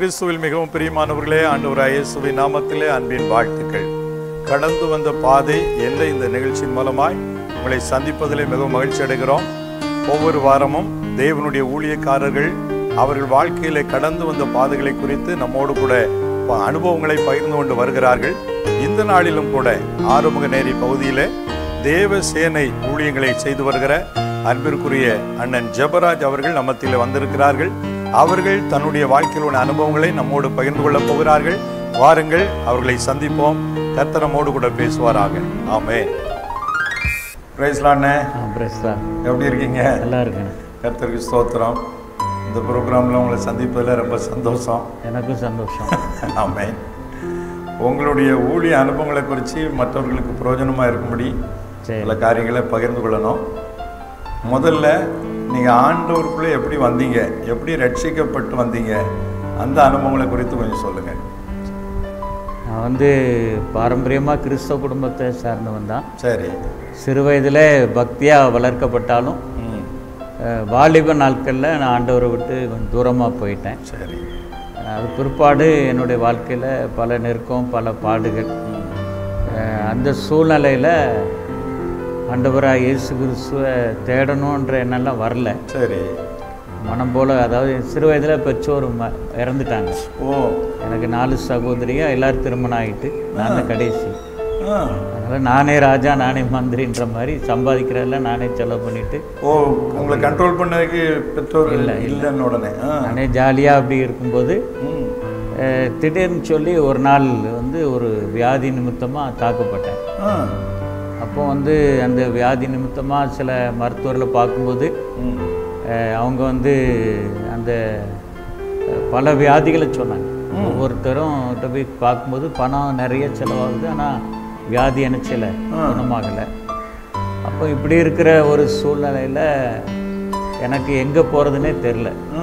கிறிஸ்துவில் மிகவும் பிரியமானவர்களே ஆண்டவராய் இயேசுவின் நாமத்திலே அன்பின் வாழ்த்துக்கள் கடந்து வந்த பாதை என்ற இந்த நிகழ்ச்சியின் மூலமாய் உங்களை சந்திப்பதிலே மிகவும் மகிழ்ச்சி அடைகிறோம் ஒவ்வொரு வாரமும் தேவனுடைய ஊழியக்காரர்கள் அவர்கள் வாழ்க்கையிலே கடந்து வந்த பாதைகளை குறித்து நம்மோடு கூட ப- அனுபவங்களை பகிர்ந்து கொண்டு வருகிறார்கள் இந்த நாளிலும் கூட ஆறுமுக நேரி பகுதியிலே தேவ சேனை ஊழியங்களை செய்து வருகிற அன்பிற்குரிய அண்ணன் ஜெபராஜ் அவர்கள் நம்மத்தில் வந்திருக்கிறார்கள் அவர்கள் தன்னுடைய வாழ்க்கையில் உள்ள அனுபவங்களை நம்மோடு பகிர்ந்து கொள்ளப் போகிறார்கள் வாருங்கள் அவர்களை சந்திப்போம் கர்த்தர் நம்மோடு கூட பேசுவாராக ஆமே பிரைஸ்லாண்ணே பிரஸ்தா எப்படி இருக்கீங்க நல்லா இருக்கேன் கர்த்தருக்கு ஸ்தோத்திரம் இந்த ப்ரோக்ராமில் உங்களை சந்திப்பதில் ரொம்ப சந்தோஷம் எனக்கும் சந்தோஷம் ஆமே உங்களுடைய ஊழிய அனுபவங்களை குறித்து மற்றவர்களுக்கு பிரயோஜனமாக இருக்கும்படி சரி சில காரியங்களை பகிர்ந்து கொள்ளணும் முதல்ல நீங்கள் ஆண்டவருக்குள்ளே எப்படி வந்தீங்க எப்படி ரட்சிக்கப்பட்டு வந்தீங்க அந்த அனுபவங்களை குறித்து கொஞ்சம் சொல்லுங்கள் நான் வந்து பாரம்பரியமாக கிறிஸ்தவ குடும்பத்தை சார்ந்தவன் தான் சரி சிறு வயதில் பக்தியாக வளர்க்கப்பட்டாலும் ம் அஹ், வாலிப நாட்களில் நான் ஆண்டவரை விட்டு கொஞ்சம் தூரமாக போயிட்டேன் சரி அது பிற்பாடு என்னுடைய வாழ்க்கையில் பல நெருக்கம் பல பாடுகள் அஹ், அந்த சூழ்நிலையில் ஆண்டவராக இயேசு கிறிஸ்துவை தேடணுன்ற எண்ணெல்லாம் வரல சரி மனம் போல் அதாவது சிறு வயதில் பெற்றோர் ம இறந்துட்டாங்க ஓ எனக்கு நாலு சகோதரியா எல்லாரும் திருமணம் ஆகிட்டு நான் தான் கடைசி ஆ அதனால் நானே ராஜா நானே மந்திரின்ற மாதிரி சம்பாதிக்கிறதெல்லாம் நானே செலவு பண்ணிட்டு ஓ உங்களை கண்ட்ரோல் பண்ணதுக்கு பெற்றோர் இல்லைன்னு உடனே ஆ நானே ஜாலியாக அப்படி இருக்கும்போது ம் அஹ், திடீர்னு சொல்லி ஒரு நாள் வந்து ஒரு வியாதி நிமித்தமாக தாக்கப்பட்டேன் ஆ அப்போ வந்து அந்த வியாதி நிமித்தமாக சில மருத்துவர்களை பார்க்கும்போது ம் அஹ், அவங்க வந்து அந்த அஹ், பல வியாதிகளை சொன்னாங்க ஒவ்வொருத்தரும் கிட்ட போய் பார்க்கும்போது பணம் நிறைய செலவாகுது ஆனால் வியாதி எனச்சில குணமாகலை அப்போ இப்படி இருக்கிற ஒரு சூழ்நிலையில் எனக்கு எங்கே போகிறதுனே தெரில ஆ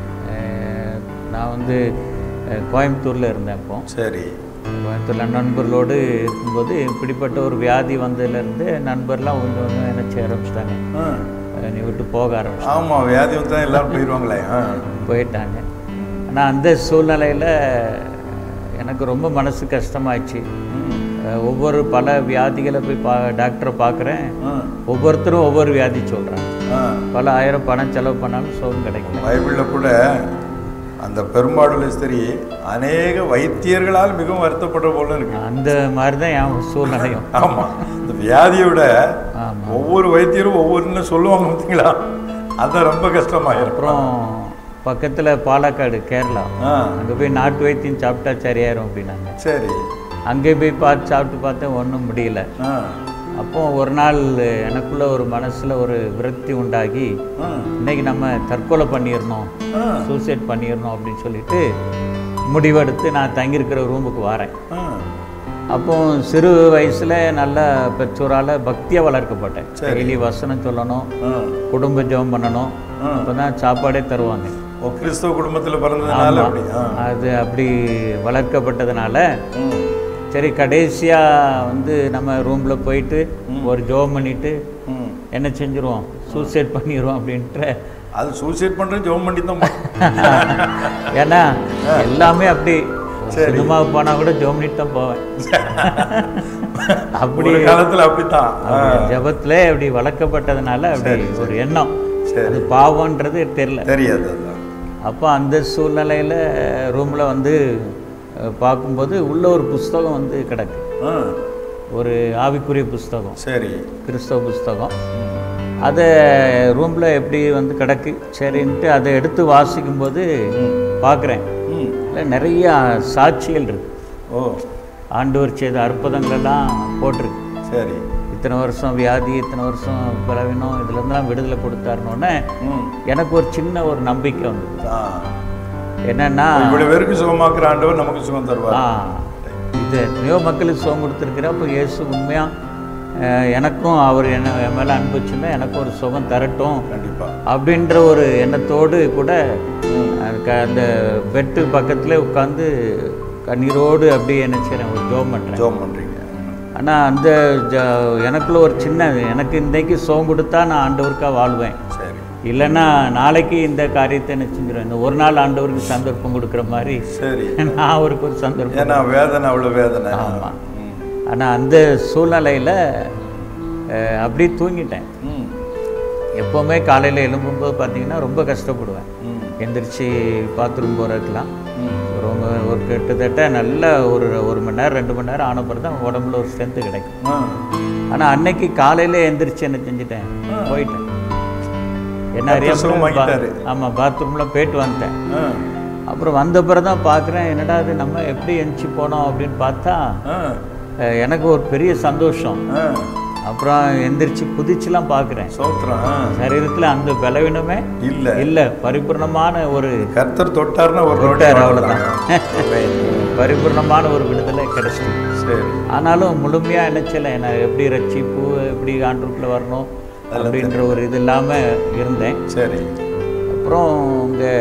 நான் வந்து அஹ், கோயம்புத்தூரில் இருந்தேன் அப்போ சரி கோயம்புத்தூரில் நண்பர்களோடு இருக்கும்போது இப்படிப்பட்ட ஒரு வியாதி வந்ததுலேருந்து நண்பர்லாம் கொஞ்சம் கொஞ்சம் என்ன செய்ய ஆரம்பிச்சிட்டாங்க ஆ அஹ், நீ விட்டு போக ஆரம்பிச்சு ஆமாம் வியாதி வந்தா எல்லாரும் போயிடுவாங்களே ஆ போயிட்டாங்க ஆனால் அந்த சூழ்நிலையில் எனக்கு ரொம்ப மனசு கஷ்டமாயிடுச்சு ம் அஹ், ஒவ்வொரு பல வியாதிகளை போய் பா டாக்டரை பார்க்குறேன் ஆ ஒவ்வொருத்தரும் ஒவ்வொரு வியாதி சொல்கிறாங்க ஆ பல ஆயிரம் பணம் செலவு பண்ணாலும் சுகம் கிடைக்கல பைபிளில் கூட அந்த பெரும்பாடுல சரி அநேக வைத்தியர்களால் மிகவும் வருத்தப்படுற போல இருக்கு அந்த மாதிரி தான் என் சூழ்நிலையும் ஆமா இந்த வியாதியை விட ஆமாம் ஒவ்வொரு வைத்தியரும் ஒவ்வொன்னு சொல்லுவாங்க பார்த்தீங்களா அதான் ரொம்ப கஷ்டமாயிரும் அப்புறம் பக்கத்தில் பாலக்காடு கேரளா ஆ அங்கே போய் நாட்டு வைத்தியம் சாப்பிட்டா சரியாயிரும் அப்படின்னாங்க சரி அங்கே போய் பார்த்து சாப்பிட்டு பார்த்தேன் ஒன்றும் முடியல ஆ அப்போ ஒரு நாள் எனக்குள்ள ஒரு மனசில் ஒரு விரக்தி உண்டாகி ஆ இன்னைக்கு நம்ம தற்கொலை பண்ணிடணும் ஆ சூசைட் பண்ணிடணும் அப்படின்னு சொல்லிட்டு முடிவெடுத்து நான் தங்கியிருக்கிற ரூமுக்கு வரேன் ஆ அப்போ சிறு வயசில் நல்ல பெற்றோரால் பக்தியாக வளர்க்கப்பட்டேன் டெய்லி வசனம் சொல்லணும் ஆ குடும்ப ஜெபம் பண்ணணும் அப்போ தான் சாப்பாடே தருவாங்க ஓ கிறிஸ்தவ குடும்பத்தில் பிறந்ததுனால அப்படி ஆ அது அப்படி வளர்க்கப்பட்டதுனால ம் சரி கடைசியாக வந்து நம்ம ரூமில் போயிட்டு ஒரு ஜோம் பண்ணிட்டு ம் என்ன செஞ்சுருவோம் சூசைட் பண்ணிடுவோம் அப்படின்ட்டு அது சூசைட் பண்ணுறது ஜோம் பண்ணி தான் பண்ணணும். ஏன்னா எல்லாமே அப்படி சினிமாவுக்கு போனால் கூட ஜோம் பண்ணிட்டு தான் போவேன் அப்படி ஒரு காலத்தில் அப்படித்தான் ஆ ஜபத்தில் அப்படி வளர்க்கப்பட்டதுனால அப்படி ஒரு எண்ணம் சரி. அது பாவம்ன்றது தெரியல தெரியாது அதான் அப்போ அந்த சூழ்நிலையில் ரூமில் வந்து அஹ், பார்க்கும்போது உள்ள ஒரு புஸ்தகம் வந்து கிடக்கு ஆ ஒரு ஆவிக்குரிய புஸ்தகம் சரி கிறிஸ்தவ புஸ்தகம் அதை ரூமில் எப்படி வந்து கிடக்கு சரின்ட்டு அதை எடுத்து வாசிக்கும்போது பார்க்குறேன் ம் இல்லை நிறைய சாட்சிகள் இருக்கு ஓ ஆண்டவர் செய்த அற்புதங்களெல்லாம் போட்டிருக்கு சரி இத்தனை வருஷம் வியாதி இத்தனை வருஷம் பலவீனம் இதுலேருந்துலாம் விடுதலை கொடுத்தாருனோடனே ம் எனக்கு ஒரு சின்ன ஒரு நம்பிக்கை வந்தது ஆ என்னன்னா இவ்வளவு பேருக்கு சுகமாக்குற ஆண்டவர் நமக்கு சுகம் ஆ தருவார் இது எத்தனையோ மக்களுக்கு சுகம் கொடுத்துருக்கிற அப்போ இயேசு உண்மையாக எனக்கும் அவர் என்ன என் மேலே அன்பு வச்சுருந்தா எனக்கும் ஒரு சுகம் தரட்டும் கண்டிப்பா அப்படின்ற ஒரு எண்ணத்தோடு கூட அதுக்கு அந்த பெட்டு பக்கத்தில் உட்காந்து கண்ணீரோடு அப்படியே என்ன செய்கிறேன் ஒரு ஜோம் பண்ணுறேன் ஜோம் பண்றீங்க ஆனால் அந்த ஜ எனக்குள்ள ஒரு சின்ன எனக்கு இன்னைக்கு சுகம் கொடுத்தா நான் ஆண்டவருக்காக வாழ்வேன் சரி இல்லைன்னா நாளைக்கு இந்த காரியத்தை என்ன செஞ்சிடும் இந்த ஒரு நாள் ஆண்டவருக்கு சந்தர்ப்பம் கொடுக்குற மாதிரி சரி நான் அவருக்கு ஒரு சந்தர்ப்பம் ஏன்னா வேதனை அவ்வளவு வேதனை ஆமா. ம். ஆனால் அந்த சூழ்நிலையில் அப்படியே தூங்கிட்டேன் ம். எப்போவுமே காலையில் எழும்பும்போது பார்த்தீங்கன்னா ரொம்ப கஷ்டப்படுவேன் ம். எந்திரிச்சு பாத்ரூம் போகிறதுக்கெலாம் ம். ரொம்ப ஒரு கிட்டத்தட்ட நல்ல ஒரு ஒரு மணி நேரம் ரெண்டு மணி நேரம் ஆன பிறகு தான் உடம்புல ஒரு ஸ்ட்ரென்த்து கிடைக்கும் ஆ. ஆனால் அன்னைக்கு காலையில் எந்திரிச்சு என்ன செஞ்சுட்டேன் போயிட்டேன் என்ன கர்த்தர் அறியாம சுகமாக்கிட்டாரு. பா- ஆமா பாத்ரூமில் போயிட்டு வந்துட்டேன் ஆ. அப்புறம் வந்த பிறகு தான் பார்க்குறேன் என்னடா இது நம்ம எப்படி எந்திச்சு போனோம் அப்படின்னு பார்த்தா ஆ. அஹ், எனக்கு ஒரு பெரிய சந்தோஷம் ஆ. அப்புறம் எந்திரிச்சு குதிச்சுலாம் பார்க்குறேன் சோத்திரம் ஆ. சரீரத்தில் அந்த பலவீனமே இல்ல இல்லை பரிபூர்ணமான ஒரு கர்த்தர் தொட்டாருன்னா ஒரு நொடி தொட்டார் அவ்வளவுதான். பரிபூர்ணமான ஒரு விடுதலை கிடைச்சிது சரி ஆனாலும் முழுமையாக என்ன செய்யலை நான் எப்படி ரட்சிப்பு எப்படி ஆண்டுக்குள்ளே வரணும் அப்படின்ற ஒரு இது இல்லாமல் இருந்தேன் சரி அப்புறம் இங்கே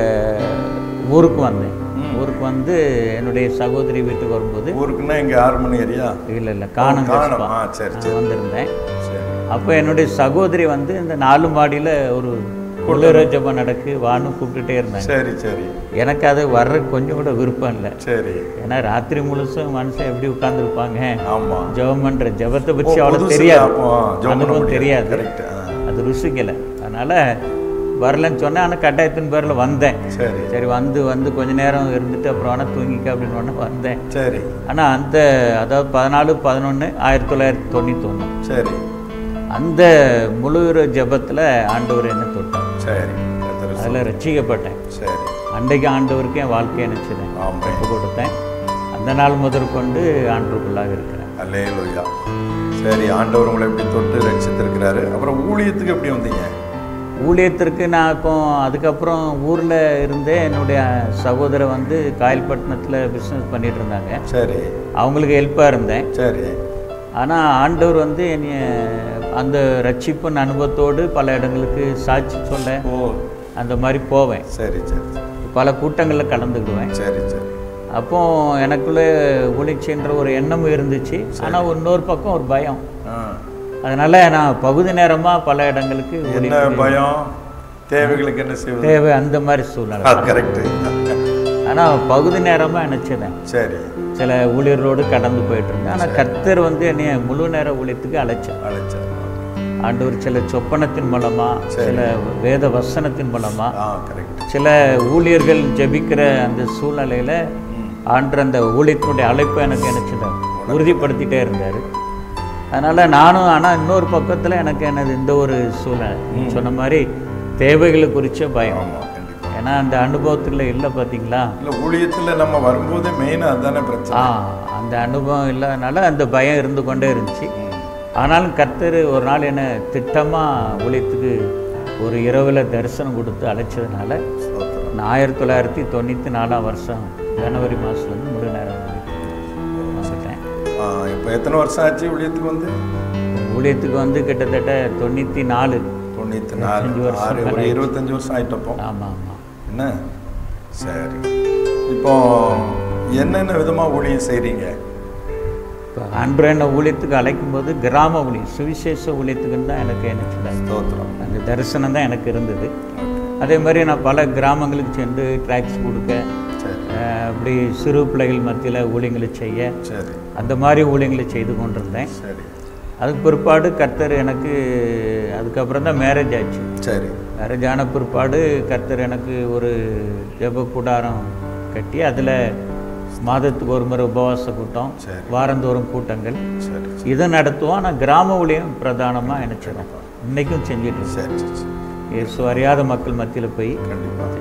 ஊருக்கு வந்தேன் ஊருக்கு வந்து என்னுடைய சகோதரி வீட்டுக்கு வரும்போது ஊருக்குன்னா இங்க ஆறு மணி ஏரியா இல்லை இல்லை காணும் காணும் ஆ சரி சரி வந்திருந்தேன் சரி அப்போ என்னுடைய சகோதரி வந்து இந்த நாலு மாடியில் ஒரு குளிர ஜபம் நடக்கு வான்னு கூப்பிட்டுட்டே இருந்தாங்க சரி சரி எனக்கு அது வர்ற கொஞ்சம் கூட விருப்பம் இல்லை சரி ஏன்னா ராத்திரி முழுசும் மனுஷன் எப்படி உட்கார்ந்துருப்பாங்க ஆமா ஜெபம் பண்ற ஜெபத்தை பற்றி ஓ, அவ்வளோ புதுசு தெரியாது அப்போ ஜெபம் பண்ண அனுபவம் முடியாது. தெரியாது Correct. ஆ. அது ருசிக்கலை அதனால வரலன்னு சொன்னேன் ஆனால் கட்டாயத்தின் பேரில் வந்தேன் சரி சரி வந்து வந்து கொஞ்ச நேரம் இருந்துட்டு அப்புறம் வேணா தூங்கிக்க அப்படின்னு ஒன்று வந்தேன் சரி ஆனால் அந்த அதாவது பதினாலு பதினொன்று ஆயிரத்தி தொள்ளாயிரத்தி தொண்ணூத்தொன்று சரி அந்த முழு ஜெபத்தில் ஆண்டவர் என்ன தொட்டார் சரி கர்த்தர் சு- அதில் ரட்சிக்கப்பட்டேன் சரி அன்றைக்கு ஆண்டவருக்கு என் வாழ்க்கையை நினச்சிதேன் ஆமாம் ஒப்பு கொடுத்தேன் அந்த நாள் முதற்கொண்டு ஆண்டவருக்குள்ளாக இருக்கிறேன் அல்லேலூயா சரி ஆண்டவர் உங்களை எப்படி தொட்டு ரட்சித்திருக்கிறாரு அப்புறம் ஊழியத்துக்கு எப்படி வந்தீங்க ஊழியத்திற்கு நான் இப்போ அதுக்கப்புறம் ஊரில் இருந்தே என்னுடைய சகோதரர் வந்து காயல்பட்டினத்தில் பிஸ்னஸ் பண்ணிட்டு இருந்தாங்க சரி அவங்களுக்கு ஹெல்ப்பாக இருந்தேன் சரி ஆனால் ஆண்டவர் வந்து என்னைய அந்த ரட்சிப்பின் அனுபவத்தோடு பல இடங்களுக்கு சாட்சி சொல்ல ஓ அந்த மாதிரி போவேன் சரி சரி பல கூட்டங்களில் கலந்துக்கிடுவேன் சரி சரி அப்போ எனக்குள்ளே ஒளிச்சுன்ற ஒரு எண்ணம் இருந்துச்சு ஆனால் இன்னொரு பக்கம் ஒரு பயம் ஆ அதனால நான் பகுதி நேரமாக பல இடங்களுக்கு ஊழி- என்ன பயம் தேவைகளுக்கு என்ன செய்வது தேவை அந்த மாதிரி சூழ்நிலை கரெக்டு ஆனால் பகுதி நேரமாக நினச்சிதேன் சரி சில ஊழியர்களோடு கடந்து போயிட்டு இருந்தேன் ஆனால் கர்த்தர் வந்து என்னைய முழு நேர ஊழியத்துக்கு அழைச்சார் அழைச்சேன் ஆண்டவர் சில சொப்பனத்தின் மூலமா சில வேத வசனத்தின் மூலமா ஆ கரெக்ட் சில ஊழியர்கள் ஜெபிக்கிற அந்த சூழ்நிலையில ஆண்டு அந்த ஊழியத்தினுடைய அழைப்பை எனக்கு நினச்சிட்டார் உறுதிப்படுத்திட்டே இருந்தார் அதனால நானும் ஆனால் இன்னொரு பக்கத்தில் எனக்கு எனது இந்த ஒரு சூழ்நிலை நீங்க சொன்ன மாதிரி தேவைகளை குறித்த பயம் ஆமாம் கண்டிப்பாக ஏன்னா அந்த அனுபவத்தில் இல்லை பார்த்தீங்களா இல்லை ஊழியத்தில் நம்ம வரும்போதே மெயினாக அதுதானே பிரச்சனை ஆ அந்த அனுபவம் இல்லாதனால அந்த பயம் இருந்து கொண்டே இருந்துச்சு ஆனாலும் கர்த்தர் ஒரு நாள் என்னை திட்டமாக ஊழியத்துக்கு ஒரு இரவில் தரிசனம் கொடுத்து அழைச்சதுனால ஸ்தோத்திரம். நான் ஆயிரத்தி தொள்ளாயிரத்தி தொண்ணூற்றி நாலாம் வருஷம் ஜனவரி மாதத்துலேருந்து முழு நேரம் ஊழியத்துக்கு வந்துட்டேன் ஆ இப்போ எத்தனை வருஷம் ஆச்சு ஊழியத்துக்கு வந்து ஊழியத்துக்கு வந்து கிட்டத்தட்ட தொண்ணூற்றி நாலு தொண்ணூற்றி நாலு ஆறு ஒரு இருபத்தஞ்சு வருஷம் ஆயிட்டப்போ ஆமாம் ஆமாம் என்ன சரி இப்போ என்னென்ன விதமாக ஊழியம் செய்கிறீங்க இப்போ அன்று என்ன ஊழியத்துக்கு அழைக்கும் போது கிராம ஊழியம் சுவிசேஷ ஊழியத்துக்குன்னு தான் எனக்கு என்ன சொன்னாங்க ஸ்தோத்திரம் அந்த தரிசனம் தான் எனக்கு இருந்தது அதே மாதிரி நான் பல கிராமங்களுக்கு சென்று ட்ராக்ஸ் கொடுக்க சரி அஹ், அப்படி சிறு பிள்ளைகள் மத்தியில் ஊழியங்களை செய்ய சரி அந்த மாதிரி ஊழியங்களை செய்து கொண்டிருந்தேன் சரி அதுக்கு பிற்பாடு கர்த்தர் எனக்கு அதுக்கப்புறம் தான் மேரேஜ் ஆச்சு சரி மேரேஜ் ஆன பிற்பாடு கர்த்தர் எனக்கு ஒரு ஜெப கூடாரம் கட்டி அதில் மாதத்துக்கு ஒரு முறை உபவாச கூட்டம் சரி. வாரந்தோறும் கூட்டங்கள் சரி இதை நடத்துவோம் ஆனால் கிராம ஊழியம் பிரதானமாக நினச்சிடும் இன்றைக்கும் செஞ்சுட்டு இருக்கோம் சரி சரி சரி இயேசு அறியாத மக்கள் மத்தியில் போய் கண்டிப்பாக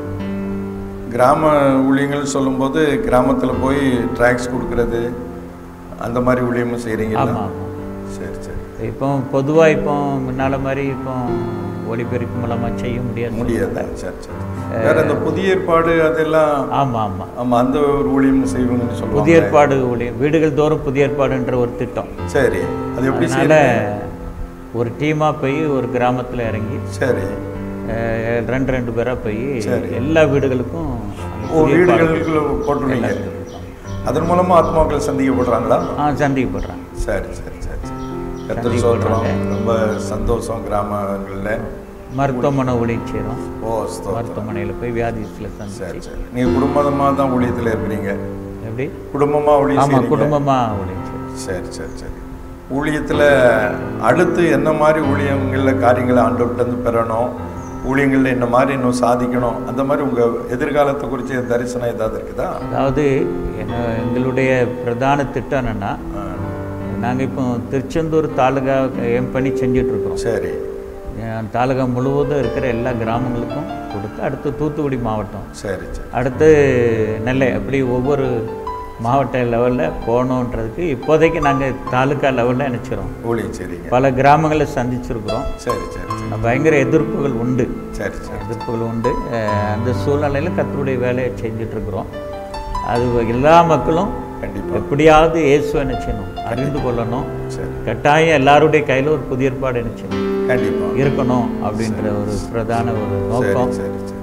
கிராம ஊழியங்கள் சொல்லும்போது கிராமத்தில் போய் ட்ராக்ஸ் கொடுக்கறது அந்த மாதிரி ஊழியமும் செய்கிறீங்களா ஆமாம் ஆமாம் சரி சரி இப்போ பொதுவாக இப்போ முன்னால் மாதிரி இப்போ ஒளிபெருப்பு மூலமாக செய்ய முடியாது முடியாது சரி சரி வேற இந்த புதிய ஏற்பாடு அதெல்லாம் ஆமாம் ஆமாம் ஆமாம் அந்த ஒரு ஊழியம் செய்வீங்கன்னு சொல்லுவாங்க புதிய ஏற்பாடு ஊழியம் வீடுகள் தோறும் புதிய ஏற்பாடுன்ற ஒரு திட்டம் சரி அது எப்படி அதனால செய்யறது ஒரு டீமாக போய் ஒரு கிராமத்தில் இறங்கி சரி அஹ், ரெண்டு ரெண்டு பேராக போய் சரி. எல்லா வீடுகளுக்கும் அந்த ஓ புதிய ஏற்பாடு வீடுகளுக்குள்ள போட்டுருவீங்க அதன் மூலமா ஆத்மாக்கள் சந்திக்கப்படுறாங்களா ஆ சந்திக்கப்படுறாங்க சரி சரி சரி சரி கர்த்தர் சோத்திரம் ரொம்ப சந்தோஷம் கிராமங்களில் மருத்துவமனை ஊழியம் செய்கிறோம் ஓ ஸ்தோத்திரம் மருத்துவமனையில் போய் வியாதியத்தில் சரி சந்திச்சு சரி நீங்கள் குடும்பமாக தான் ஊழியத்தில் இருக்கிறீங்க எப்படி குடும்பமாக ஊழியம் ஆமாம் செய்றீங்க? குடும்பமாக ஊழியம் செய்கிறோம் சரி சரி சரி ஊழியத்தில் அடுத்து என்ன மாதிரி ஊழியங்களில் காரியங்களை ஆண்டவர்கிட்டருந்து பெறணும் ஊழியங்களில் இந்த மாதிரி இன்னும் சாதிக்கணும் அந்த மாதிரி உங்கள் எதிர்காலத்தை குறித்து தரிசனம் ஏதாவது இருக்குதா அதாவது என்ன- எங்களுடைய பிரதான திட்டம் என்னென்னா ஆ, நாங்கள் இப்போ திருச்செந்தூர் தாலுகா என் பணி செஞ்சிட்ருக்கோம் சரி தாலுகா முழுவதும் இருக்கிற எல்லா கிராமங்களுக்கும் கொடுத்து அடுத்து தூத்துக்குடி மாவட்டம் சரி சரி அடுத்து நெல்லை அப்படி ஒவ்வொரு மாவட்ட லெவலில் போகணுன்றதுக்கு இப்போதைக்கு நாங்கள் தாலுக்கா லெவலில் நினச்சிரோம் ஊழியம் சரிங்க பல கிராமங்களை சந்திச்சிருக்கிறோம் சரி சரி சரி பயங்கர எதிர்ப்புகள் உண்டு சரி சரி எதிர்ப்புகள் உண்டு அஹ் அந்த சூழ்நிலையில் கத்தருடைய வேலையை செஞ்சிட்ருக்குறோம் அது எல்லா மக்களும் கண்டிப்பாக எப்படியாவது இயேசுவை என்ன செய்யணும் அறிந்து கொள்ளணும் சரி கட்டாயம் எல்லாருடைய கையில் ஒரு புதிய ஏற்பாடு என்ன செய்யணும் கண்டிப்பாக இருக்கணும் அப்படின்ற ஒரு பிரதான ஒரு சரி நோக்கம் சரி சரி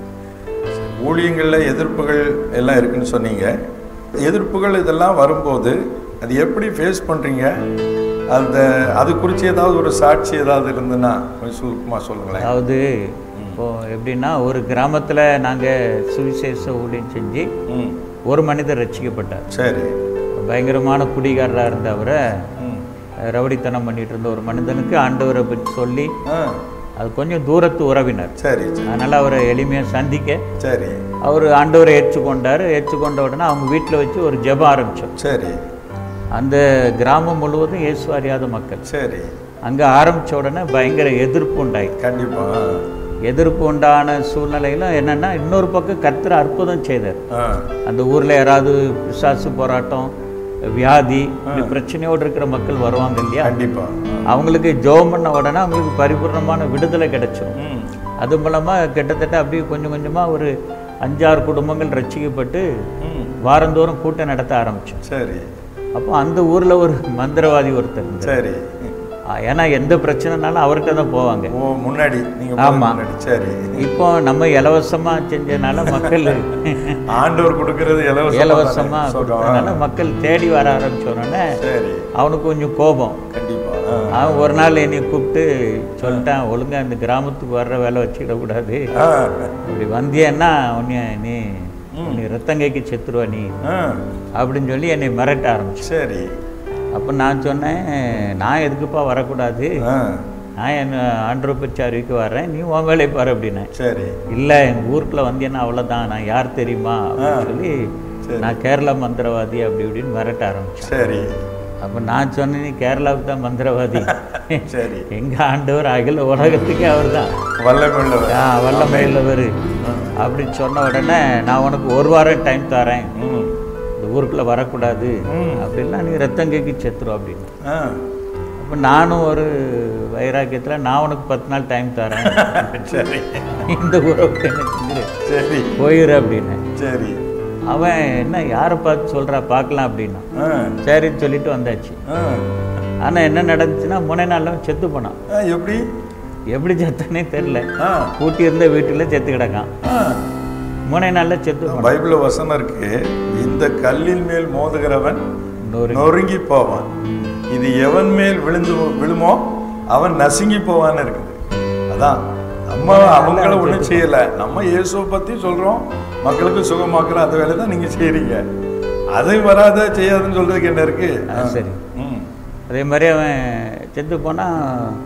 ஊழியங்களில் எதிர்ப்புகள் எல்லாம் இருக்குன்னு சொன்னீங்க எதிர்ப்புகள் இதெல்லாம் வரும்போது அது எப்படி ஃபேஸ் பண்ணுறீங்க அந்த அது குறித்து ஏதாவது ஒரு சாட்சி ஏதாவது இருந்துன்னா கொஞ்சம் சுருக்கமாக சொல்லுங்களேன் அதாவது இப்போ எப்படின்னா ஒரு கிராமத்தில் நாங்கள் சுவிசேஷ ஊழியம் செஞ்சு ம் ஒரு மனிதர் ரட்சிக்கப்பட்டார் சரி பயங்கரமான குடிகாரராக இருந்த அவரை ம் ரவுடித்தனம் பண்ணிட்டு இருந்த ஒரு மனிதனுக்கு ஆண்டவரை பற்றி சொல்லி ஆ அது கொஞ்சம் தூரத்து உறவினர் சரி சரி அதனால் அவரை எளிமையாக சந்திக்க சரி அவர் ஆண்டவரை ஏற்றுக்கொண்டார் ஏற்றுக்கொண்ட உடனே அவங்க வீட்டில் வச்சு ஒரு ஜெபம் ஆரம்பித்தோம் சரி அந்த கிராமம் முழுவதும் இயேசு அறியாத மக்கள் சரி அங்கே ஆரம்பித்த உடனே பயங்கர எதிர்ப்பு உண்டாயி கண்டிப்பாக எதிர்ப்பு உண்டான சூழ்நிலையில என்னன்னா இன்னொரு பக்கம் கர்த்தர் அற்புதம் செய்தார் ஆ அந்த ஊரில் யாராவது பிசாசு போராட்டம் வியாதி இப்படி பிரச்சனையோடு இருக்கிற மக்கள் வருவாங்க இல்லையா கண்டிப்பாக அவங்களுக்கு ஜெபம் பண்ண உடனே அவங்களுக்கு பரிபூர்ணமான விடுதலை கிடைச்சிரும் ம் அது மூலமாக கிட்டத்தட்ட அப்படியே கொஞ்சம் கொஞ்சமாக ஒரு அஞ்சாறு குடும்பங்கள் ரட்சிக்கப்பட்டு ம் வாரந்தோறும் கூட்டம் நடத்த ஆரம்பித்தோம் சரி அப்போ அந்த ஊரில் ஒரு மந்திரவாதி ஒருத்தர் இருந்தார். சரி ஆ, ஏன்னா எந்த பிரச்சனைனாலும் அவர்கிட்ட தான் போவாங்க ஓ முன்னாடி நீங்கள் ஆமா. முன்னாடி சரி இப்போ நம்ம இலவசமாக செஞ்சனால மக்கள் ஆண்டவர் கொடுக்கறது இலவசமா இலவசமாக தானே? கொடுத்தனால சுகம். மக்கள் தேடி வர ஆரம்பிச்சோடனே சரி அவனுக்கு கொஞ்சம் கோபம் கண்டிப்பா ஆ. அவன் ஒரு நாள் என்னை கூப்பிட்டு சொல்லிட்டான் ஒழுங்கா இந்த கிராமத்துக்கு வர்ற வேலை வச்சுக்கிடக்கூடாது ஆ. இப்படி வந்தியன்னா உன்னை நீ நீ ரத்தங்கைக்கு செத்துருவ நீ ஆ. அப்படின்னு சொல்லி என்னை மிரட்ட ஆரம்பிச்சு சரி அப்போ நான் சொன்னேன் நான் எதுக்குப்பா வரக்கூடாது ஆ. நான் என் ஆண்டரை பற்றி அறிவிக்க வர்றேன் நீ உன் வேலையை பாரு அப்படின்னேன் சரி இல்லை எங்கள் ஊருக்குள்ள வந்தேன்னா அவ்வளோதான் நான் யார் தெரியுமா அப்படின்னு சொல்லி சரி. நான் கேரளா மந்திரவாதி அப்படி இப்படின்னு மிரட்ட ஆரம்பிச்சேன் சரி அப்போ நான் சொன்னேன் நீ கேரளாவுக்கு தான் மந்திரவாதி சரி எங்கள் ஆண்டவர் அகில உலகத்துக்கே அவர் தான் வல்லமை உள்ளவர் வல்லமை உள்ளவர் அப்படின்னு சொன்ன உடனே நான் உனக்கு ஒரு வாரம் டைம் தரேன் ம். இந்த ஊருக்குள்ளே வரக்கூடாது ம். அப்படின்னா நீ ரத்தங்கைக்கு செத்துரும் அப்படின்னு ஆ. அப்போ நானும் ஒரு வைராக்கியத்தில் நான் உனக்கு பத்து நாள் டைம் தரேன் சரி இந்த ஊருக்கு என்ன செஞ்சிரு சரி போயிரு அப்படின்னு சரி அவன் என்ன யாரை பார்த்து சொல்கிறா பார்க்கலாம் அப்படின்னா ஆ. சரின்னு சொல்லிட்டு வந்தாச்சு ஆ. ஆனால் என்ன நடந்துச்சுன்னா முனை நாளில் செத்து போனான் ஆ, எப்படி எப்படி செத்தானே தெரில ஆ. பூட்டி இருந்த வீட்டில் செத்து கிடக்கான் ஆ. முனை நாளில் செத்து போனான் பைபிள்ல வசனம் இருக்கு இந்த கல்லின் மேல் மோதுகிறவன் இன்னொரு நொறுங்கி போவான் இது எவன் மேல் விழுந்து விழுமோ அவன் நசுங்கி போவான்னு இருக்குது அதான் நம்ம அவங்கள ஒன்றும் செய்யல நம்ம இயேசுவை பத்தி சொல்றோம் மக்களுக்கு சுகமாக்குற அந்த வேலை தான் நீங்க செய்றீங்க அதை வராத செய்யாதுன்னு சொல்றதுக்கு என்ன இருக்கு ஆ, சரி ம். அதே மாதிரி அவன் செத்து போனால்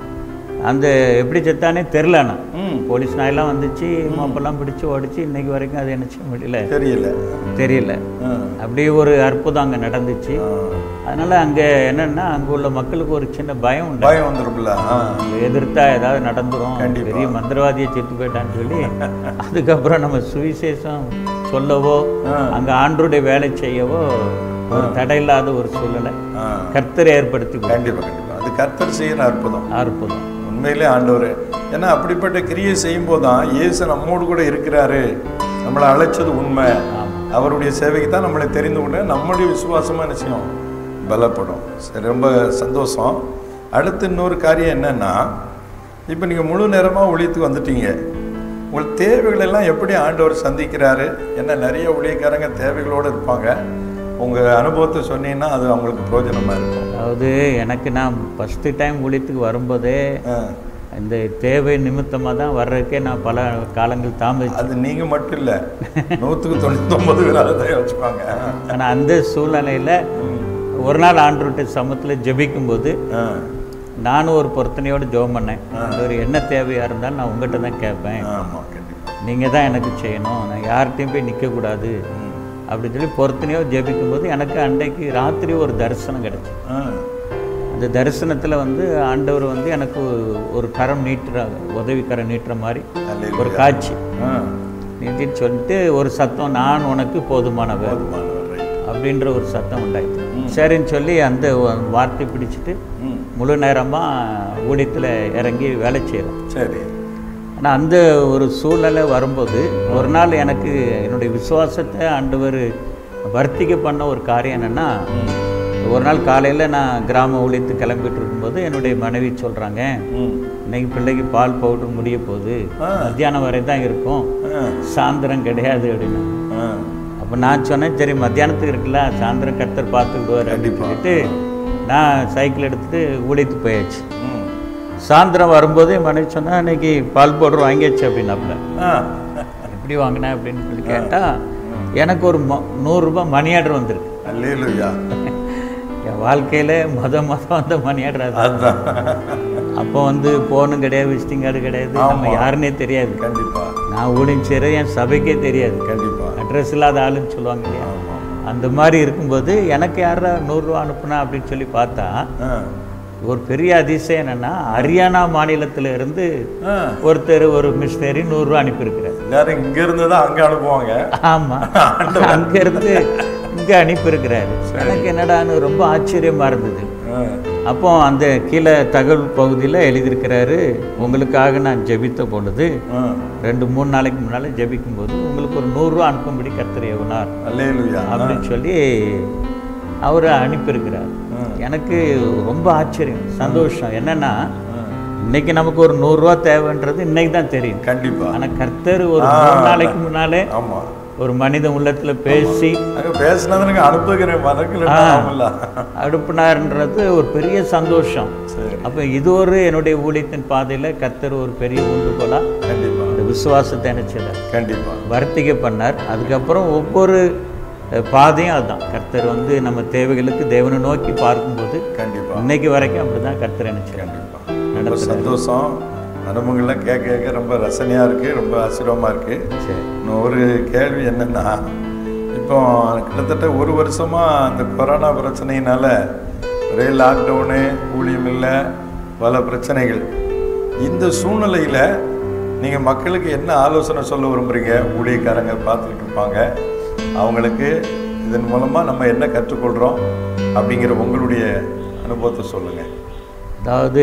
அந்த எப்படி செத்தானே தெரில நான் ம். போலீஸ் நாயெல்லாம் வந்துச்சு மோப்பெல்லாம் பிடிச்சி ஓடிச்சு இன்னைக்கு வரைக்கும் அது என்ன செய்ய முடியல தெரியல தெரியல ஆ. அப்படியே ஒரு அற்புதம் அங்கே நடந்துச்சு ஆ. அதனால அங்கே என்னன்னா அங்கே உள்ள மக்களுக்கு ஒரு சின்ன பயம் உண்டு பயம் வந்துரும்ல ஆ. எதிர்த்தா ஏதாவது நடந்துரும் கண்டிப்பா. பெரிய மந்திரவாதியை செத்து போயிட்டான்னு சொல்லி அதுக்கப்புறம் நம்ம சுவிசேஷம் சொல்லவோ ஆ. அங்கே ஆண்டருடைய வேலை செய்யவோ ஒரு தடையில்லாத ஒரு சூழ்நிலை ஆ. கர்த்தரை ஏற்படுத்தி கொடுத்தார். கண்டிப்பா கண்டிப்பா அது கர்த்தர் செய்யற அற்புதம் அற்புதம் உண்மையிலே ஆண்டவர் ஏன்னா அப்படிப்பட்ட கிரியை செய்யும்போது தான் இயேசு நம்மோடு கூட இருக்கிறாரு நம்மளை அழைச்சது உண்மை அவருடைய சேவைக்கு தான் நம்மளை தெரிந்து கொண்டு நம்மளுடைய விசுவாசமாக என்ன செய்யும் பலப்படும் சரி ரொம்ப சந்தோஷம் அடுத்து இன்னொரு காரியம் என்னன்னா இப்போ நீங்கள் முழு நேரமாக ஒழியத்துக்கு வந்துட்டீங்க உங்கள் தேவைகள் எல்லாம் எப்படி ஆண்டவர் சந்திக்கிறாரு ஏன்னா நிறைய ஊழியக்காரங்க தேவைகளோடு இருப்பாங்க உங்கள் அனுபவத்தை சொன்னீங்கன்னா அது அவங்களுக்கு பிரயோஜனமாக இருக்கும் அதாவது எனக்கு நான் ஃபஸ்ட்டு டைம் ஊழியத்துக்கு வரும்போதே ஆ இந்த தேவை நிமித்தமாக தான் வர்றதுக்கே நான் பல காலங்கள் தாமதிச்சேன் அது நீங்க மட்டும் இல்ல நூற்றுக்கு தொண்ணூத்தொம்பது பேர் அதை தான் வச்சுப்பாங்க ஆனால் அந்த சூழ்நிலையில் ஒரு நாள் ஆண்டவர்கிட்ட சமத்தில் ஜெபிக்கும்போது ஆ, நானும் ஒரு பொருத்தனையோடு ஜெபம் பண்ணேன் ஒரு என்ன தேவையாக இருந்தாலும் நான் உங்கள்கிட்ட தான் கேட்பேன் ஆமா கண்டிப்பா நீங்கள் தான் எனக்கு செய்யணும் நான் யார்கிட்டையும் போய் நிற்கக்கூடாது அப்படின்னு சொல்லி பொருத்தனையோ ஜெபிக்கும்போது எனக்கு அன்றைக்கு ராத்திரி ஒரு தரிசனம் கிடச்சி ஆ, அந்த தரிசனத்தில் வந்து ஆண்டவர் வந்து எனக்கு ஒரு கரம் நீட்டுற உதவி கரம் நீட்டுற மாதிரி அல்லேலூயா. ஒரு காட்சி ஆ, நீட்டின்னு சொல்லிட்டு ஒரு சத்தம் நான் உனக்கு போதுமானவர் போதுமானவர், right. அப்படின்ற ஒரு சத்தம் உண்டாயிடுச்சு சரின்னு சொல்லி அந்த வார்த்தை பிடிச்சிட்டு ம், முழு நேரமாக ஊழியத்தில் இறங்கி வேலை செய்கிறோம் சரி ஆனால் அந்த ஒரு சூழ்நிலை வரும்போது ஒரு நாள் எனக்கு என்னுடைய விசுவாசத்தை ஆண்டவர் வர்த்திக்க பண்ண ஒரு காரியம் என்னென்னா ஒரு நாள் காலையில் நான் கிராம ஊழியத்துக்கு கிளம்பிட்டு இருக்கும்போது என்னுடைய மனைவி சொல்கிறாங்க ம், இன்னைக்கு பிள்ளைக்கு பால் பவுடர் முடிய போகுது ஆ. மத்தியானம் வரை தான் இருக்கும் ஆ, சாயந்தரம் கிடையாது அப்படின்னு ஆ, அப்போ நான் சொன்னேன் சரி மத்தியானத்துக்கு இருக்குல்ல சாயந்தரம் கத்தர் பார்த்துக்கிடுவார் அப்படின்னு கண்டிப்பா. சொல்லிட்டு நான் சைக்கிள் எடுத்துகிட்டு ஊழியத்துக்கு போயாச்சு ம், சாயந்தரம் வரும்போது என் மனைவி சொன்னா இன்னைக்கு பால் பவுடர் வாங்கியாச்சு அப்படின்னாப்புல ஆ, எப்படி வாங்கினேன் அப்படின்னு சொல்லி கேட்டால் எனக்கு ஒரு ம நூறுரூபா மணி ஆர்டர் வந்திருக்கு அல்லேலூயா. என் வாழ்க்கையில் மொத மொதல் வந்த மணி ஆர்டர் அது அதுதான் அப்போ வந்து ஃபோனும் கிடையாது விசிட்டிங் கார்டு கிடையாது நம்ம யாருன்னே தெரியாது கண்டிப்பா நான் ஊழியம் செய்கிறது என் சபைக்கே தெரியாது கண்டிப்பா அட்ரஸ் இல்லாத ஆளுன்னு சொல்லுவாங்க இல்லையா ஆமா. அந்த மாதிரி இருக்கும்போது எனக்கு யாரா நூறுரூவா அனுப்புனா அப்படின்னு சொல்லி பார்த்தா ஆ, ஒரு பெரிய அதிசயம் என்னன்னா ஹரியானா மாநிலத்தில் இருந்து ஆ. ஒருத்தர் ஒரு மிஷினரி நூறுரூவா அனுப்பியிருக்கிறார் எல்லாரும் இங்க இருந்து தான் அங்க அனுப்புவாங்க ஆமாம் அங்கேருந்து இங்கே அனுப்பியிருக்கிறாரு எனக்கு என்னடான்னு ரொம்ப ஆச்சரியமா இருந்தது ஆ, அப்போ அந்த கீழே தகவல் பகுதியில் எழுதியிருக்கிறாரு உங்களுக்காக நான் ஜெபித்த பொழுது ஆ. ரெண்டு மூணு நாளைக்கு முன்னால் ஜெபிக்கும்போது உங்களுக்கு ஒரு நூறுரூவா அனுப்பும்படி கர்த்தர் எவனார் அல்லேலூயா. அப்படின்னு சொல்லி அவர் அனுப்பியிருக்கிறார் எனக்கு ரொம்ப ஆச்சரியம் சந்தோஷம் என்னன்னா ஆ, இன்னைக்கு நமக்கு ஒரு நூறுரூவா தேவைன்றது இன்னைக்கு தான் தெரியும் கண்டிப்பா ஆனால் கர்த்தர் ஒரு மூணு நாளைக்கு முன்னாலே ஆமா ஒரு மனித உள்ளத்துல பேசி அங்க பேசினதுனுங்க அனுப்புகிறேன் மறக்கல ஆமல்ல அனுப்புனார்ன்றது ஒரு பெரிய சந்தோஷம் சரி அப்போ இது ஒரு என்னுடைய ஊழியத்தின் பாதையில் கர்த்தர் ஒரு பெரிய உண்டுகோலா கண்டிப்பா அந்த விசுவாசத்தை நினைச்சதார் கண்டிப்பா வர்த்திக்க பண்ணார் அதுக்கப்புறம் ஒவ்வொரு அஹ், பாதையும் அதுதான் கர்த்தர் வந்து நம்ம தேவைகளுக்கு தேவனை நோக்கி பார்க்கும்போது கண்டிப்பா இன்னைக்கு வரைக்கும் அப்படிதான் கர்த்தர் நினைச்சார் கண்டிப்பா ரொம்ப சந்தோஷம் அனுபவங்கள்லாம் கேட்க கேட்க ரொம்ப ரசனையா இருக்கு ரொம்ப ஆச்சரியமா இருக்கு சரி இன்னும் ஒரு கேள்வி என்னன்னா இப்போ கிட்டத்தட்ட ஒரு வருஷமா அந்த கொரோனா பிரச்சனையினால ஒரே லாக்டவுனு ஊழியம் இல்லை பல பிரச்சனைகள் இந்த சூழ்நிலையில் நீங்கள் மக்களுக்கு என்ன ஆலோசனை சொல்ல விரும்புகிறீங்க ஊழியக்காரங்க பார்த்துக்கிட்டு இருப்பாங்க அவங்களுக்கு இதன் மூலமாக நம்ம என்ன கற்றுக்கொள்கிறோம் அப்படிங்கிற உங்களுடைய அனுபவத்தை சொல்லுங்கள் அதாவது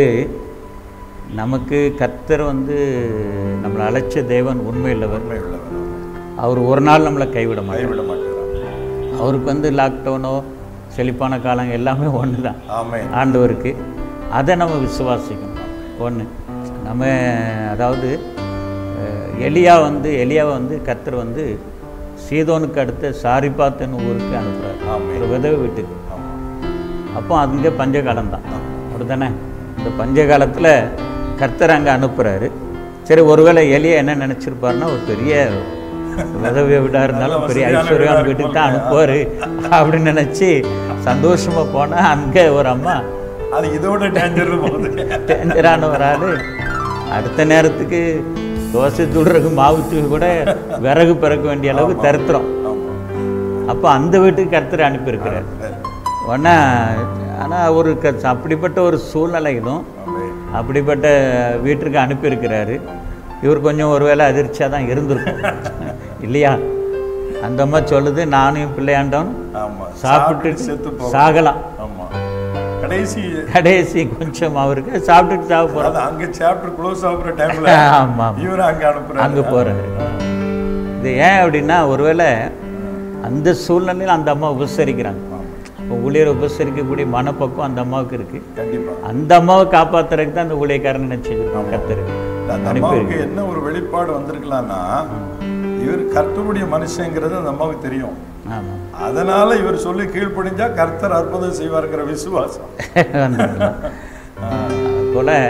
நமக்கு கர்த்தர் வந்து நம்மளை அழைச்ச தேவன் உண்மையுள்ளவர் உண்மை உள்ளவர் அவர் ஒரு நாள் நம்மளை கைவிட மாட்டார் கைவிட மாட்டேறான் அவருக்கு வந்து லாக்டவுனோ செழிப்பான காலம் எல்லாமே ஒன்று தான் ஆமே ஆண்டவருக்கு அதை நம்ம விசுவாசிக்கணும் ஒன்று நம்ம அதாவது அஹ், எலியா வந்து எலியாவை வந்து கர்த்தர் வந்து சீதோனுக்கு அடுத்த சாரிபாத்தன் ஊருக்கு அனுப்புகிறார் ஆமென். ஒரு விதவை வீட்டுக்கு ஆமாம் அப்போ அங்கே பஞ்சகாலம் தான் அப்படிதானே இந்த பஞ்சகாலத்தில் கர்த்தர் அங்கே அனுப்புகிறாரு சரி ஒருவேளை எலியா என்ன நினச்சிருப்பாருன்னா ஒரு பெரிய விதவை வீடாக இருந்தாலும் பெரிய வசதியான ஐஸ்வர்யான வீடா வீட்டுக்கு தான் அனுப்புவார் அப்படின்னு நினச்சி சந்தோஷமாக போனால் அங்கே ஒரு அம்மா அது இதோட டேஞ்சர் போகுது டேஞ்சரான ஒரு ஆள் அடுத்த நேரத்துக்கு தோசை துடுறதுக்கு மாவு தூக்கி கூட விறகு பிறக்க வேண்டிய அளவுக்கு தருத்துறோம் ஆமாம் அப்போ அந்த வீட்டுக்கு கர்த்தர் அனுப்பியிருக்கிறார் உடனே ஆனால் ஒரு க அப்படிப்பட்ட ஒரு சூழ்நிலையிலும் ஆமென். அப்படிப்பட்ட வீட்டிற்கு அனுப்பியிருக்கிறாரு இவர் கொஞ்சம் ஒருவேளை அதிர்ச்சியாக தான் இருந்திருக்கும் இல்லையா அந்த அம்மா சொல்லுது நானும் என் பிள்ளையாண்டவன் ஆமா சாப்பிட்டுட்டு செத்து போ சாகலாம் ஆமா கடைசி கடைசி கொஞ்சம் அவருக்கு சாப்பிட்டுட்டு சாக போகிறோம் அதாவது அங்க சாப்டர் க்ளோஸ் ஆகுற டைம்ல ஆமாம் இவரு அங்க அனுப்புறாரு அங்கே போகிறாரு இது ஏன் அப்படின்னா ஒருவேளை அந்த சூழ்நிலையில் அந்த அம்மா உபசரிக்கிறாங்க இப்போ ஊழியரை உபசரிக்கக்கூடிய மனப்பக்குவம் அந்த அம்மாவுக்கு இருக்குது கண்டிப்பா அந்த அம்மாவை காப்பாத்துறதுக்கு தான் அந்த ஊழியக்காரன் நினச்சிருக்காங்க கர்த்தர் அந்த அம்மாவுக்கு என்ன ஒரு வெளிப்பாடு வந்திருக்கலாம்னா இவர் கர்த்தருடைய மனுஷங்கிறது அந்த அம்மாவுக்கு தெரியும் ஆமாம் அதனால இவர் சொல்லி கீழ்ப்படிஞ்சா கர்த்தர் அற்புதம் செய்வாருங்கிற விசுவாசம் வந்துருக்கலாம். போல ஆ.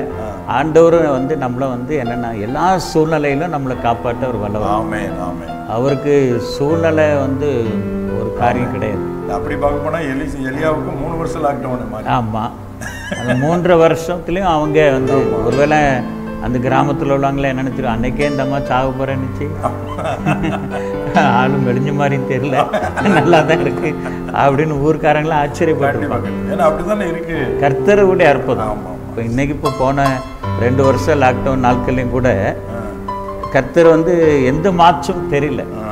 ஆண்டவர் வந்து நம்மளை வந்து என்னென்னா எல்லா சூழ்நிலையிலும் நம்மளை காப்பாற்ற அவர் வல்லவர் ஆமென் ஆமென் அவருக்கு சூழ்நிலை வந்து ஒரு காரியம் கிடையாது அப்படி பார்க்க போனா எலி எலியாவுக்கு மூணு வருஷம் லாக்டவுன் மாதிரி ஆமாம் அந்த மூன்றரை வருஷத்துலேயும் அவங்க வந்து ஒருவேளை அந்த கிராமத்தில் உள்ளவங்களே என்ன நினச்சிரும் அன்னைக்கே இந்த அம்மா சாக போகிறேன்னுச்சு ஆளும் மெலிஞ்ச மாதிரியும் தெரியல நல்லா தான் இருக்கு அப்படின்னு ஊர்க்காரங்களாம் ஆச்சரியப்பட்டிருப்பாங்க கண்டிப்பா ஏன்னா அப்படிதானே இருக்கு கர்த்தருடைய அற்புதம் ஆமா இப்போ இன்னைக்கு இப்போ போன ரெண்டு வருஷம் லாக்டவுன் நாட்கள்லையும் கூட ஆ, கர்த்தர் வந்து எந்த மாற்றம் தெரியல ஆ.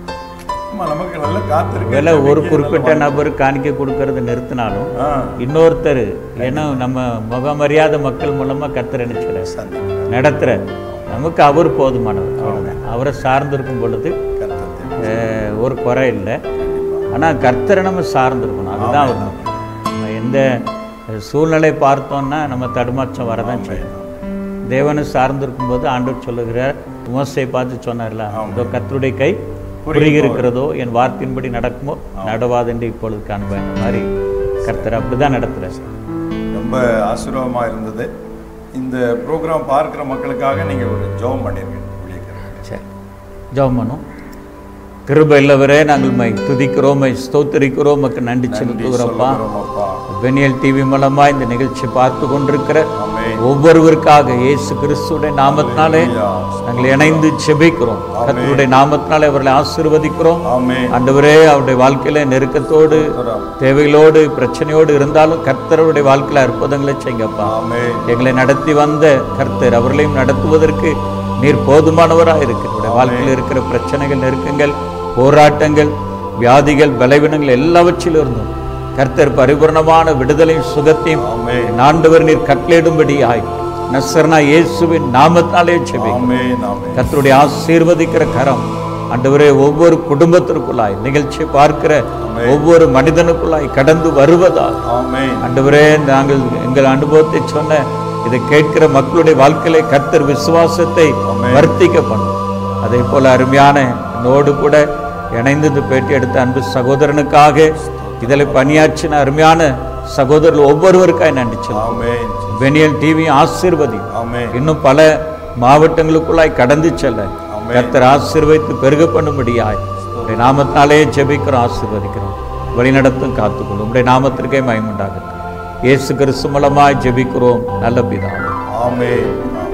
ஆமா நமக்கு நல்ல காத்து இருக்கு ஒருவேளை ஒரு குறிப்பிட்ட நபர் காணிக்கை கொடுக்கறத நிறுத்தினாலும் ஆ, இன்னொருத்தர் ஏன்னா நம்ம முகமறியாத மக்கள் மூலமா கர்த்தர் நினைச்சுற சந்தி நடத்துற நமக்கு அவர் போதுமானவர் அவ்வளவுதான். அவரை சார்ந்திருக்கும் பொழுது கர்த்தத்தை அஹ், ஒரு குறை இல்லை ஆனால் கர்த்தரை நம்ம சார்ந்திருக்கணும் அதுதான் அவர் நம்ம எந்த சூழ்நிலை பார்த்தோம்னா நம்ம தடுமாற்றம் வரதான் செய்யும் தேவனை சார்ந்திருக்கும் போது ஆண்டவர் சொல்லுகிறார் மோசை பார்த்து சொன்னார்ல இதோ கர்த்தருடைய கை குறுகி இருக்கிறதோ என் வார்த்தையின்படி நடக்குமோ நடவாதென்று இப்பொழுது காண்பேன் இந்த மாதிரி கர்த்தர் அப்படிதான் நடத்துறார் ரொம்ப ஆசீர்வாதமா இருந்தது இந்த ப்ரோக்ராம் பார்க்குற மக்களுக்காக நீங்க ஒரு ஜெபம் பண்ணிருங்க ஊழியக்காரர்கள். சரி ஜெபம் பண்ணும் கிருப இல்லவரே நாங்கள் மை துதிக்கிறோம் மை ஸ்தோத்தரிக்கிறோம் உமக்கு நன்றி செலுத்துகிறோம்ப்பா சொல்லுகிறோம் அப்பா. பெனியல் டிவி மூலமா இந்த நிகழ்ச்சி பார்த்து கொண்டிருக்கிற ஆமென். ஒவ்வொருவருக்காக இயேசு கிறிஸ்துடைய நாமத்தினாலே நாங்கள் இணைந்து செபிக்கிறோம் கர்த்தருடைய நாமத்தினாலே அவர்களை ஆசீர்வதிக்கிறோம் ஆமென். ஆண்டவரே அவருடைய வாழ்க்கையில நெருக்கத்தோடு ஸ்தோத்திரம். தேவைகளோடு பிரச்சனையோடு இருந்தாலும் கர்த்தருடைய வாழ்க்கையில அற்புதங்களை செய்யுங்கப்பா ஆமென். எங்களை நடத்தி வந்த கர்த்தர் அவர்களையும் நடத்துவதற்கு நீர் போதுமானவராக இருக்கிற வாழ்க்கையில் இருக்கிற பிரச்சனைகள் நெருக்கங்கள் போராட்டங்கள் வியாதிகள் பலவீனங்கள் எல்லாவற்றிலும் இருந்தும் கர்த்தர் பரிபூர்ணமான விடுதலையும் சுகத்தையும் ஆமென். ஆண்டவர் நீர் கட்டளையிடும்படி ஆய் நசர்னா இயேசுவின் நாமத்தாலே செவி ஆமென். ஆமென். கர்த்தருடைய ஆசீர்வதிக்கிற கரம் ஆண்டவரே ஒவ்வொரு குடும்பத்திற்குள்ளாய் நிகழ்ச்சி பார்க்கிற ஒவ்வொரு மனிதனுக்குள்ளாய் கடந்து வருவதால் ஆமென். ஆண்டவரே நாங்கள் எங்கள் அனுபவத்தை சொன்ன இதை கேட்கிற மக்களுடைய வாழ்க்கையில கர்த்தர் விசுவாசத்தை வர்த்திக்க பண்ணும் அதே போல அருமையான என்னோடு கூட இணைந்து இந்த பேட்டி எடுத்த அன்பு சகோதரனுக்காக இதில் பணியாற்றின அருமையான சகோதரர்கள் ஒவ்வொருவருக்காக நன்றி சொல்லுவோம் ஆமென். பெனியல் டிவி ஆசீர்வதி ஆமென். இன்னும் பல மாவட்டங்களுக்குள்ளாய் கடந்து செல்ல கர்த்தர் ஆசீர்வதித்து பெருக பண்ணும்படியாய் உடைய நாமத்தினாலே ஜெபிக்கிறோம் ஆசீர்வதிக்கிறோம் வழிநடத்தும் காத்துக்கொள்ளும் உடைய நாமத்திற்கே மயமுண்டாகட்டும் இயேசு கிறிஸ்து மூலமாய் ஜெபிக்கிறோம் நல்ல பிதாவே ஆமென்.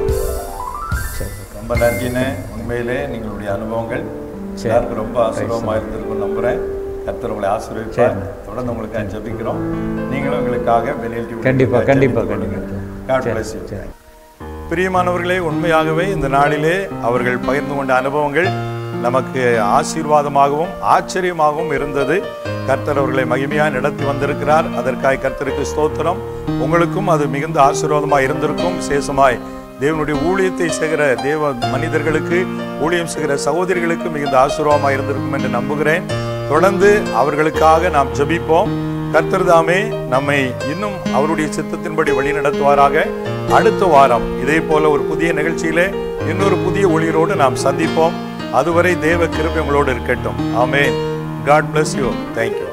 ரொம்ப நன்றிண்ணே உண்மையிலே நீங்களுடைய அனுபவங்கள் எல்லாருக்கும் ரொம்ப ஆசீர்வாதமா இருந்திருக்கும் நம்புறேன் கர்த்தர் உங்களை ஆசீர்வதிப்பார் தொடர்ந்து உங்களுக்கு ஜெபிக்கிறோம் நீங்களும் எங்களுக்காக வெளியில் கண்டிப்பா, கண்டிப்பா, கண்டிப்பா. God bless you. பிரியமானவர்களே உண்மையாகவே இந்த நாளிலே அவர்கள் பகிர்ந்து கொண்ட அனுபவங்கள் நமக்கு ஆசீர்வாதமாகவும் ஆச்சரியமாகவும் இருந்தது கர்த்தர் அவர்களை மகிமையாக நடத்தி வந்திருக்கிறார் அதற்காக கர்த்தருக்கு ஸ்தோத்திரம் உங்களுக்கும் அது மிகுந்த ஆசீர்வாதமாக இருந்திருக்கும் விசேஷமாய் தேவனுடைய ஊழியத்தை செய்கிற தேவ மனிதர்களுக்கு ஊழியம் செய்கிற சகோதரிகளுக்கு மிகுந்த ஆசீர்வாதமாக இருந்திருக்கும் என்று நம்புகிறேன் தொடர்ந்து அவர்களுக்காக நாம் ஜெபிப்போம் கர்த்தர் தாமே நம்மை இன்னும் அவருடைய சித்தத்தின்படி வழி நடத்துவாராக அடுத்த வாரம் இதே போல ஒரு புதிய நிகழ்ச்சியிலே இன்னொரு புதிய ஒளியரோடு நாம் சந்திப்போம் அதுவரை தேவ கிருபை உங்களோடு இருக்கட்டும் amen God bless you thank you